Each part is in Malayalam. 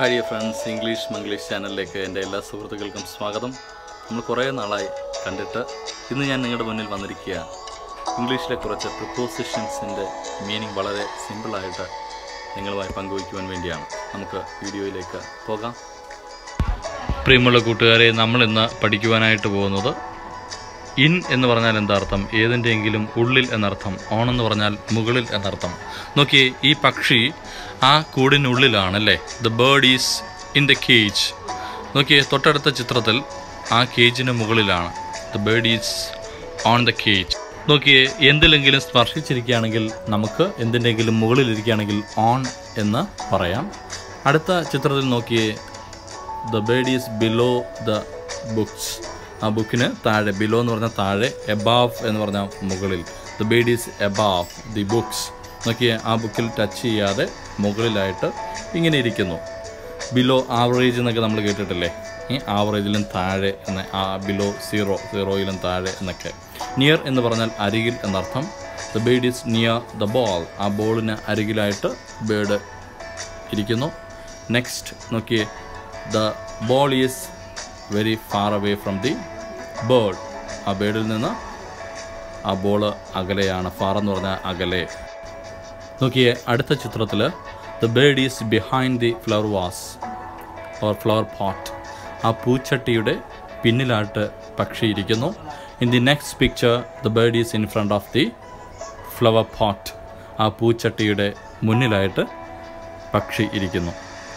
ഹായ് ഫ്രണ്ട്സ് ഇംഗ്ലീഷ് മംഗ്ലീഷ് ചാനലിലേക്ക് എൻ്റെ എല്ലാ സുഹൃത്തുക്കൾക്കും സ്വാഗതം നമ്മൾ കുറേ നാളായി കണ്ടിട്ട് ഇന്ന് ഞാൻ നിങ്ങളുടെ മുന്നിൽ വന്നിരിക്കുക ഇംഗ്ലീഷിലെ കുറച്ച് പ്രിപ്പോസിഷൻസിൻ്റെ മീനിങ് വളരെ സിമ്പിളായിട്ട് നിങ്ങളുമായി പങ്കുവയ്ക്കുവാൻ വേണ്ടിയാണ് നമുക്ക് വീഡിയോയിലേക്ക് പോകാം പ്രിയമുള്ള കൂട്ടുകാരെ നമ്മൾ ഇന്ന് പഠിക്കുവാനായിട്ട് പോകുന്നത് ഇൻ എന്ന് പറഞ്ഞാൽ എന്താർത്ഥം ഏതിൻ്റെയെങ്കിലും ഉള്ളിൽ എന്നർത്ഥം ഓൺ എന്ന് പറഞ്ഞാൽ മുകളിൽ എന്നർത്ഥം നോക്കിയേ ഈ പക്ഷി ആ കൂടിനുള്ളിലാണ് അല്ലേ the bird is in the cage നോക്കിയേ തൊട്ടടുത്ത ചിത്രത്തിൽ ആ കേജിന് മുകളിലാണ് the bird is on the cage നോക്കിയേ എന്തിലെങ്കിലും സ്പർശിച്ചിരിക്കുകയാണെങ്കിൽ നമുക്ക് എന്തിൻ്റെങ്കിലും മുകളിലിരിക്കുകയാണെങ്കിൽ ഓൺ എന്ന് പറയാം അടുത്ത ചിത്രത്തിൽ നോക്കിയേ the bird is below the books ആ ബുക്കിന് താഴെ ബിലോ എന്ന് പറഞ്ഞാൽ താഴെ എബാവ് എന്ന് പറഞ്ഞാൽ മുകളിൽ the bird is above the books നോക്കിയേ ആ ബുക്കിൽ ടച്ച് ചെയ്യാതെ മുകളിലായിട്ട് ഇങ്ങനെ ഇരിക്കുന്നു ബിലോ ആവറേജ് എന്നൊക്കെ നമ്മൾ കേട്ടിട്ടില്ലേ ഈ ആവറേജിലും താഴെ എന്ന് ആ ബിലോ സീറോ സീറോയിലും താഴെ എന്നൊക്കെ നിയർ എന്ന് പറഞ്ഞാൽ അരികിൽ എന്നർത്ഥം the bird is near the ball ആ ബോളിന് അരികിലായിട്ട് ബേർഡ് ഇരിക്കുന്നു നെക്സ്റ്റ് നോക്കിയേ the ball is very far away from the bird ആ ബേർഡിൽ നിന്ന് ആ ബോൾ അകലെയാണ് ഫാർ എന്ന് പറഞ്ഞാൽ അകലെ നോക്കിയേ അടുത്ത ചിത്രത്തിൽ the bird is behind the flower vase or flower pot ആ പൂച്ചട്ടിയുടെ പിന്നിലായിട്ട് പക്ഷി ഇരിക്കുന്നു in the next picture the bird is in front of the flower pot ആ പൂച്ചട്ടിയുടെ മുന്നിലായിട്ട് പക്ഷി ഇരിക്കുന്നു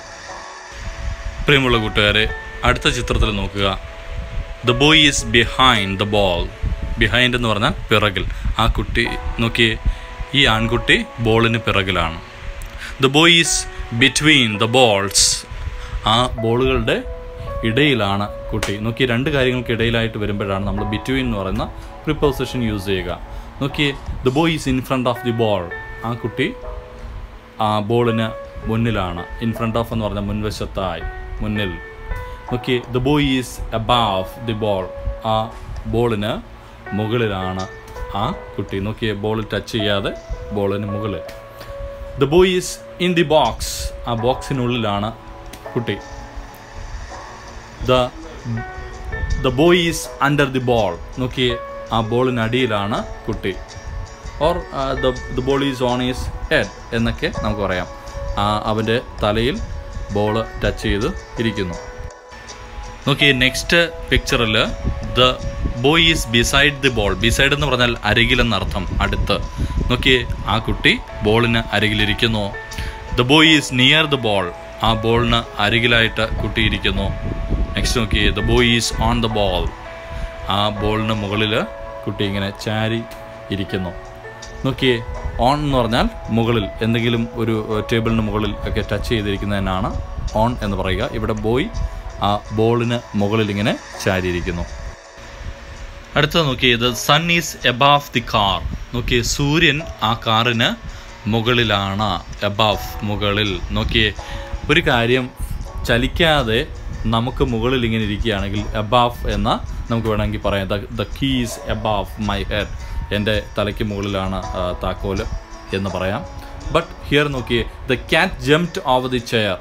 പ്രിയമുള്ള കൂട്ടുകാരെ അടുത്ത ചിത്രത്തിൽ നോക്കുക the boy is behind the ball behind എന്ന് പറഞ്ഞാൽ പിറകിൽ ആ കുട്ടി നോക്കിയേ ഈ ആൺകുട്ടി ബോളിന് പിറകിലാണ് the boy is between the balls ആ ബോളുകളുടെ ഇടയിലാണ് കുട്ടി നോക്കി രണ്ട് കാര്യങ്ങൾക്ക് ഇടയിലായിട്ട് വരുമ്പോഴാണ് നമ്മൾ ബിറ്റ്വീൻ എന്ന് പറയുന്ന പ്രിപ്പോസിഷൻ യൂസ് ചെയ്യുക നോക്കിയേ the boy is in front of the ball ആ കുട്ടി ആ ബോളിന് മുന്നിലാണ് ഇൻ ഫ്രണ്ട് ഓഫ് എന്ന് പറഞ്ഞാൽ മുൻവശത്തായി മുന്നിൽ okay the boy is above the ball ആ ബോളിന് മുകളിലാണ് ആ കുട്ടി നോക്കിയേ ബോൾ ടച്ച് ചെയ്യാതെ ബോളിന് മുകളിൽ the boy is in the box ആ ബോക്സിനുള്ളിലാണ് കുട്ടി the the boy is under the ball നോക്കിയേ ആ ബോളിനടിയിലാണ് കുട്ടി or the ball is on is head എന്നൊക്കെ നമുക്ക് പറയാം ആ അവൻ്റെ തലയിൽ ബോൾ ടച്ച് ചെയ്ത് ഇരിക്കുന്നു നോക്കി നെക്സ്റ്റ് പിക്ചറിൽ the boy is beside the ball beside എന്ന് പറഞ്ഞാൽ അരികിലെന്നർത്ഥം അടുത്ത് നോക്കിയേ ആ കുട്ടി ബോളിന് അരികിലിരിക്കുന്നു the boy is near the ball ആ ബോളിന് അരികിലായിട്ട് കുട്ടി ഇരിക്കുന്നു നെക്സ്റ്റ് നോക്കിയേ the boy is on the ball ആ ബോളിന് മുകളിൽ കുട്ടി ഇങ്ങനെ ചാരി ഇരിക്കുന്നു നോക്കിയേ ഓൺ എന്ന് പറഞ്ഞാൽ മുകളിൽ എന്തെങ്കിലും ഒരു ടേബിളിന് മുകളിൽ ഒക്കെ ടച്ച് ചെയ്തിരിക്കുന്നതിനാണ് ഓൺ എന്ന് പറയുക ഇവിടെ ബോയ് ആ ബോളിന് മുകളിൽ ഇങ്ങനെ ചാരിയിരിക്കുന്നു അടുത്തത് നോക്കിയേ the sun is above the car നോക്കിയേ സൂര്യൻ ആ കാറിന് മുകളിലാണ് എബാവ് മുകളിൽ നോക്കിയേ ഒരു കാര്യം ചലിക്കാതെ നമുക്ക് മുകളിൽ ഇങ്ങനെ ഇരിക്കുകയാണെങ്കിൽ എബാവ് എന്ന നമുക്ക് വേണമെങ്കിൽ പറയാം the keys above my head എൻ്റെ തലയ്ക്ക് മുകളിലാണ് താക്കോല് എന്ന് പറയാം ബട്ട് ഹിയർ നോക്കിയേ the cat jumped over the chair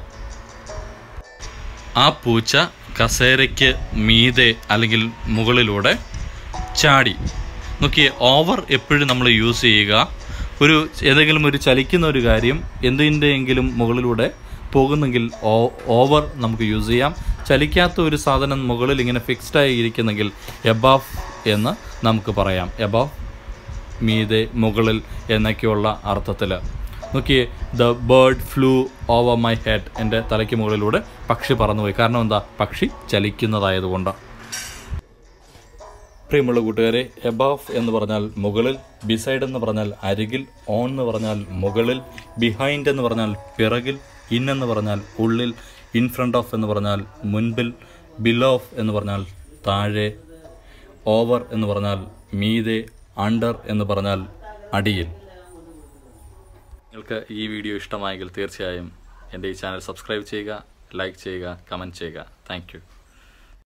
ആ പൂച്ച കസേരയ്ക്ക് മീതെ അല്ലെങ്കിൽ മുകളിലൂടെ ചാടി നോക്കിയേ ഓവർ എപ്പോഴും നമ്മൾ യൂസ് ചെയ്യുക ഒരു ഏതെങ്കിലും ഒരു ചലിക്കുന്ന ഒരു കാര്യം എന്തിൻ്റെയെങ്കിലും മുകളിലൂടെ പോകുന്നെങ്കിൽ ഓവർ നമുക്ക് യൂസ് ചെയ്യാം ചലിക്കാത്ത ഒരു സാധനം മുകളിൽ ഇങ്ങനെ ഫിക്സ്ഡ് ആയി ഇരിക്കുന്നെങ്കിൽ എബാഫ് എന്ന് നമുക്ക് പറയാം എബാഫ് മീതെ മുകളിൽ എന്നൊക്കെയുള്ള അർത്ഥത്തിൽ നോക്കിയേ the bird flew over my head എൻ്റെ തലയ്ക്ക് മുകളിലൂടെ പക്ഷി പറന്നുപോയി കാരണം എന്താ പക്ഷി ചലിക്കുന്നതായതുകൊണ്ട് പ്രിയമുള്ള കൂട്ടുകാരെ എബാഫ് എന്ന് പറഞ്ഞാൽ മുകളിൽ ബിസൈഡ് എന്ന് പറഞ്ഞാൽ അരികിൽ ഓൺ എന്ന് പറഞ്ഞാൽ മുകളിൽ ബിഹൈൻഡ് എന്ന് പറഞ്ഞാൽ പിറകിൽ ഇൻ എന്ന് പറഞ്ഞാൽ ഉള്ളിൽ ഇൻ ഫ്രണ്ട് ഓഫ് എന്ന് പറഞ്ഞാൽ മുൻപിൽ ബിലോ ഓഫ് എന്ന് പറഞ്ഞാൽ താഴെ ഓവർ എന്ന് പറഞ്ഞാൽ മീതെ അണ്ടർ എന്ന് പറഞ്ഞാൽ അടിയിൽ നിങ്ങൾക്ക് ഈ വീഡിയോ ഇഷ്ടമായെങ്കിൽ തീർച്ചയായും എൻ്റെ ഈ ചാനൽ സബ്സ്ക്രൈബ് ചെയ്യുക ലൈക്ക് ചെയ്യുക കമൻറ്റ് ചെയ്യുക താങ്ക്